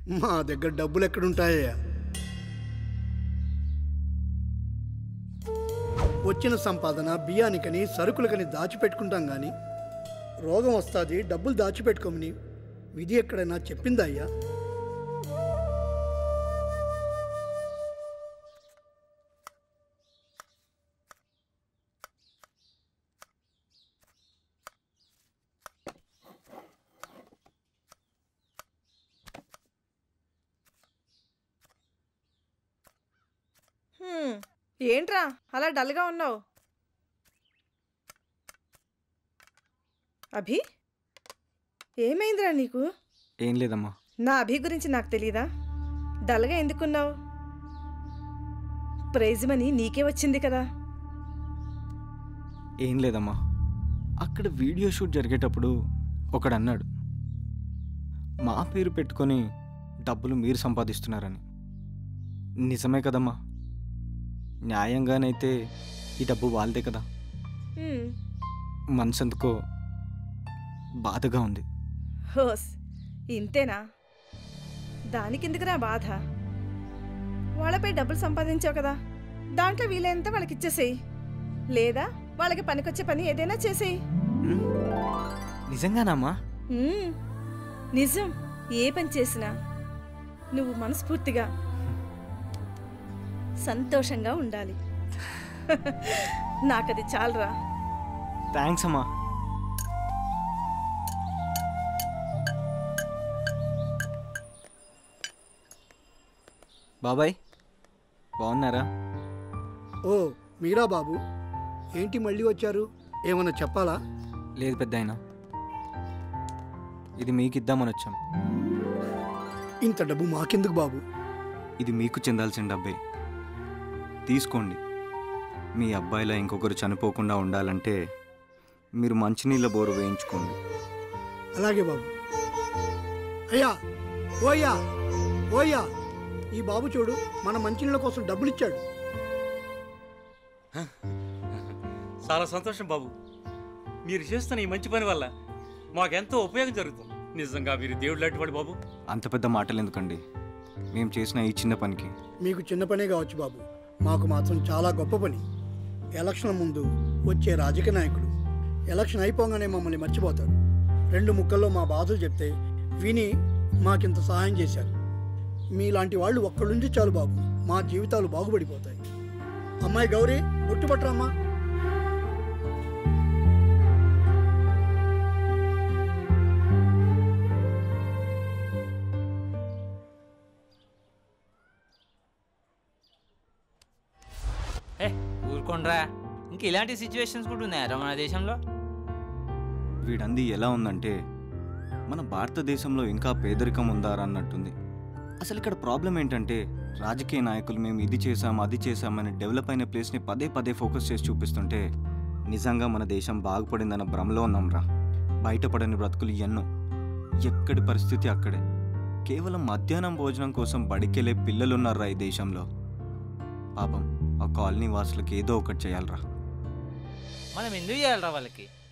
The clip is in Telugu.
మా దగ్గర డబ్బులు ఎక్కడుంటాయ్యా వచ్చిన సంపాదన బియ్యానికని సరుకులకని దాచిపెట్టుకుంటాం కానీ రోగం వస్తుంది డబ్బులు దాచిపెట్టుకోమని విధి ఎక్కడైనా చెప్పిందా అయ్యా హ్మ్, ఏంట్రా అలా డల్గా ఉన్నావు అభి ఏమైందిరా నీకు ఏం లేదమ్మా నా అభి గురించి నాకు తెలీదా డల్గా ఎందుకున్నావు ప్రైజ్ మనీ నీకే వచ్చింది కదా ఏం లేదమ్మా అక్కడ వీడియో షూట్ జరిగేటప్పుడు ఒకడు అన్నాడు మా పేరు పెట్టుకొని డబ్బులు మీరు సంపాదిస్తున్నారని నిజమే కదమ్మా న్యాయంగానైతే ఈ డబ్బు వాళ్ళదే కదా హ్మ్, మనసెందుకో బాధగా ఉంది హోస్ ఇంతేనా దానికెందుకురా బాధ వాళ్ళపై డబ్బులు సంపాదించావు కదా దాంట్లో వీలైనంత వాళ్ళకి ఇచ్చేసేయి లేదా వాళ్ళకి పనికొచ్చే పని ఏదైనా చేసేయి ఉమ్, నిజంగానమ్మా మ్మ్. నిజం ఏ పని చేసినా నువ్వు మనస్ఫూర్తిగా సంతోషంగా ఉండాలి నాకది చాలరా థ్యాంక్స్ అమ్మా బాబాయ్ బాగున్నారా ఓ మీరా బాబు ఏంటి మళ్ళీ వచ్చారు ఏమన్నా చెప్పాలా లేదు పెద్ద ఇది మీకు ఇద్దామని వచ్చాం ఇంత డబ్బు మాకెందుకు బాబు ఇది మీకు చెందాల్సిన డబ్బే తీసుకోండి మీ అబ్బాయిలా ఇంకొకరు చనిపోకుండా ఉండాలంటే మీరు మంచినీళ్ళ బోరు వేయించుకోండి అలాగే బాబు అయ్యా ఓయ్యా ఓయ్యా ఈ బాబు చూడు మన మంచినీళ్ళ కోసం డబ్బులు ఇచ్చాడు చాలా సంతోషం బాబు మీరు చేస్తున్న ఈ మంచి పని వల్ల మాకెంతో ఉపయోగం జరుగుతుంది నిజంగా మీరు దేవుడు లాంటి వాడు బాబు అంత పెద్ద మాటలు ఎందుకండి మేము చేసిన ఈ చిన్న పనికి మీకు చిన్న పనే కావచ్చు బాబు మాకు మాత్రం చాలా గొప్ప పని ఎలక్షన్ ముందు వచ్చే రాజకీయ నాయకుడు ఎలక్షన్ అయిపోగానే మమ్మల్ని మర్చిపోతాడు రెండు ముక్కల్లో మా బాధలు చెప్తే విని మాకింత సహాయం చేశారు మీలాంటి వాళ్ళు ఒక్కడుండి చాలు బాబు మా జీవితాలు బాగుపడిపోతాయి అమ్మాయి గౌరీ గుర్తుపట్టరమ్మా ఏ ఊరుకోండ్రా ఇంక ఇలాంటి సిచ్యువేషన్స్ కూడా ఉన్నాయా మన దేశంలో వీడంది ఎలా ఉందంటే మన భారతదేశంలో ఇంకా పేదరికం ఉందారా అన్నట్టుంది అసలు ఇక్కడ ప్రాబ్లం ఏంటంటే రాజకీయ నాయకులు మేము ఇది చేసాం అది చేసామని డెవలప్ అయిన ప్లేస్ని పదే పదే ఫోకస్ చేసి చూపిస్తుంటే నిజంగా మన దేశం బాగుపడిందన్న భ్రమలో ఉన్నాంరా బయటపడని బ్రతుకులు ఎన్నో ఎక్కడి పరిస్థితి అక్కడే కేవలం మధ్యాహ్నం భోజనం కోసం బడికెళ్ళే పిల్లలున్నారా ఈ దేశంలో పాపం ఆ కాలనీ వాసులకు ఏదో ఒకటి చేయాలరా మనం ఎందుకు చేయాలరా వాళ్ళకి